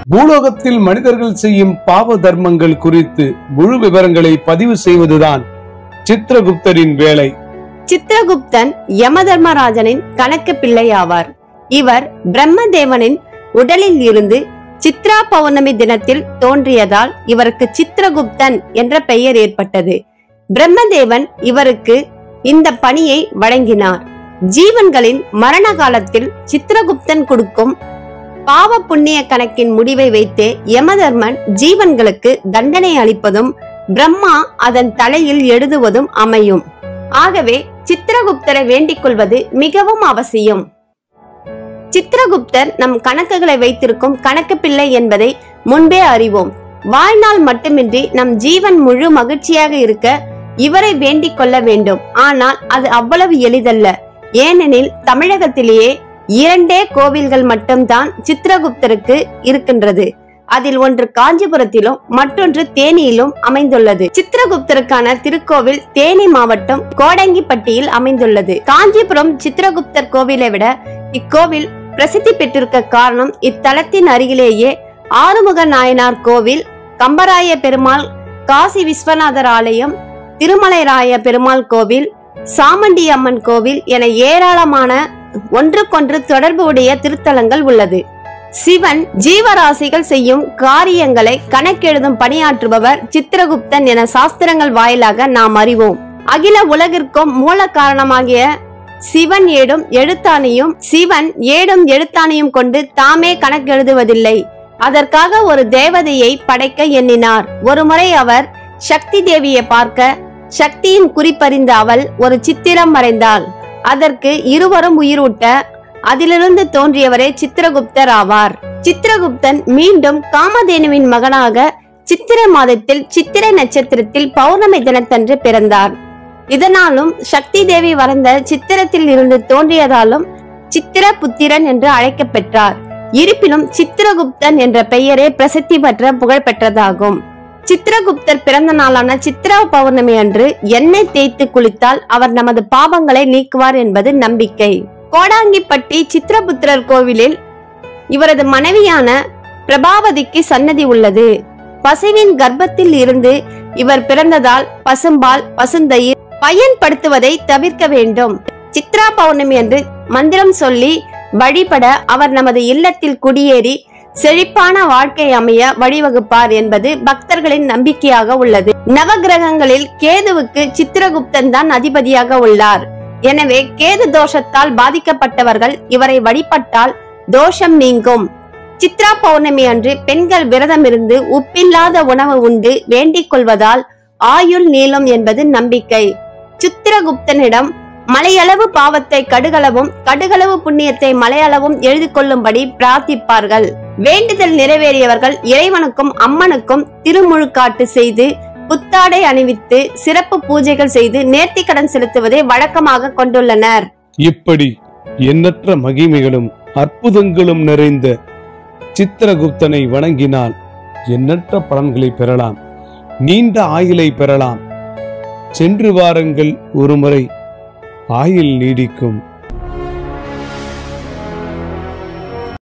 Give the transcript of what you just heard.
பூலோகத்தில் மனிதர்கள் செய்யும் பாவ தர்மங்கள் குறித்து முழு விவரங்களை பதிவு செய்வதுதான் சித்திரகுப்தரின் வேலை சித்திரகுப்தன் யமதர்மராஜனின் கணக்கு பிள்ளை ஆவார் இவர் பிரம்மதேவனின் உடலில் இருந்து சித்ரா பௌர்ணமி தினத்தில் தோன்றியதால் இவருக்கு சித்திரகுப்தன் என்ற பெயர் ஏற்பட்டது பிரம்மதேவன் இவருக்கு இந்த பணியை வழங்கினார் ஜீவன்களின் மரண காலத்தில் சித்திரகுப்தன் கொடுக்கும் பாவ புண்ணிய கணக்கின் முடிவை வைத்தே யமதர்மன் ஜீவன்களுக்கு தண்டனை அளிப்பதும் பிரம்மா அதன் தலையில் எழுதுவதும் அமையும் ஆகவே சித்திரகுப்தரை வேண்டிக் கொள்வது மிகவும் அவசியம் சித்திரகுப்தர் நம் கணக்குகளை வைத்திருக்கும் கணக்கு பிள்ளை என்பதை முன்பே அறிவோம் வாழ்நாள் மட்டுமின்றி நம் ஜீவன் முழு மகிழ்ச்சியாக இருக்க இவரை வேண்டிக் கொள்ள வேண்டும் ஆனால் அது அவ்வளவு எளிதல்ல ஏனெனில் தமிழகத்திலேயே இரண்டே கோவில்கள் மட்டும்தான் சித்திரகுப்தருக்கு இருக்கின்றது அதில் ஒன்று காஞ்சிபுரத்திலும் மற்றொன்று தேனியிலும் அமைந்துள்ளது சித்திரகுப்தருக்கான திருக்கோவில் தேனி மாவட்டம் கோடங்கிப்பட்டியில் அமைந்துள்ளது காஞ்சிபுரம் சித்திரகுப்தர் கோவிலை விட இக்கோவில் பிரசித்தி பெற்றிருக்க காரணம் இத்தலத்தின் அருகிலேயே ஆறுமுக நாயனார் கோவில் கம்பராய பெருமாள் காசி விஸ்வநாதர் ஆலயம் திருமலைராய பெருமாள் கோவில் சாமண்டி அம்மன் கோவில் என ஏராளமான ஒன்றுக்கொன்று தொடர்பு உடைய திருத்தலங்கள் உள்ளது சிவன் ஜீவராசிகள் செய்யும் காரியங்களை கணக்கெழுதும் பணியாற்றுபவர் சித்திரகுப்தன் என சாஸ்திரங்கள் வாயிலாக நாம் அறிவோம் அகில உலகிற்கும் மூல காரணமாகிய சிவன் ஏடும் எழுத்தானையும் சிவன் ஏடும் எழுத்தானையும் கொண்டு தாமே கணக்கெழுதுவதில்லை அதற்காக ஒரு தேவதையை படைக்க எண்ணினார் ஒருமுறை அவர் சக்தி தேவியை பார்க்க சக்தியின் குறிப்பறிந்த அவள் ஒரு சித்திரம் வரைந்தாள் அதற்கு இருவரும் உயிரூட்ட அதிலிருந்து தோன்றியவரே சித்திரகுப்தர் ஆவார் சித்திரகுப்தன் மீண்டும் காமதேனுவின் மகனாக சித்திர மாதத்தில் சித்திரை நட்சத்திரத்தில் பௌர்ணமி தினத்தன்று பிறந்தார் இதனாலும் சக்தி தேவி வரைந்த சித்திரத்தில் இருந்து தோன்றியதாலும் சித்திர புத்திரன் என்று அழைக்கப்பெற்றார் இருப்பினும் சித்திரகுப்தன் என்ற பெயரே பிரசித்தி பெற்ற புகழ் பெற்றதாகும் சித்திரகுப்தர் பிறந்த நாளான சித்ரா பௌர்ணமி அன்று எண்ணெய் தேய்த்து குளித்தால் அவர் நமது பாவங்களை நீக்குவார் என்பது நம்பிக்கை கோடாங்கிப்பட்டி சித்திரபுத்திரர் கோவிலில் இவரது மனைவியான பிரபாவதிக்கு சன்னதி உள்ளது பசுவின் கர்ப்பத்தில் இருந்து இவர் பிறந்ததால் பசும்பால் பசுந்தயிர் பயன்படுத்துவதை தவிர்க்க வேண்டும் சித்ரா பௌர்ணமி அன்று மந்திரம் சொல்லி வழிபட அவர் நமது இல்லத்தில் குடியேறி செழிப்பான வாழ்க்கை அமைய வழிவகுப்பார் என்பது பக்தர்களின் நம்பிக்கையாக உள்ளது நவகிரகங்களில் கேதுவுக்கு சித்திரகுப்தன் தான் அதிபதியாக உள்ளார் எனவே கேது தோஷத்தால் பாதிக்கப்பட்டவர்கள் இவரை வழிபட்டால் தோஷம் நீங்கும் சித்ரா பௌர்ணமி அன்று பெண்கள் விரதம் இருந்து உப்பில்லாத உணவு உண்டு வேண்டிக் கொள்வதால் ஆயுள் நீளும் என்பது நம்பிக்கை சித்திரகுப்தனிடம் மலையளவு பாவத்தை கடுகளவும் கடுகளவு புண்ணியத்தை மலையளவும் எழுதி கொள்ளும்படி பிரார்த்திப்பார்கள் வேண்டுதல் நிறைவேறியவர்கள் இறைவனுக்கும் அம்மனுக்கும் திருமுழுக்காட்டு செய்து புத்தாடை அணிவித்து சிறப்பு பூஜைகள் செய்து நேர்த்திக்கடன் செலுத்துவதை வழக்கமாக கொண்டுள்ளனர் இப்படி எண்ணற்ற மகிமைகளும் அற்புதங்களும் நிறைந்த சித்திரகுப்தனை வணங்கினால் எண்ணற்ற பலன்களை பெறலாம் நீண்ட ஆயுளை பெறலாம் சென்று வாருங்கள் ஒருமுறை ஆயுள் நீடிக்கும்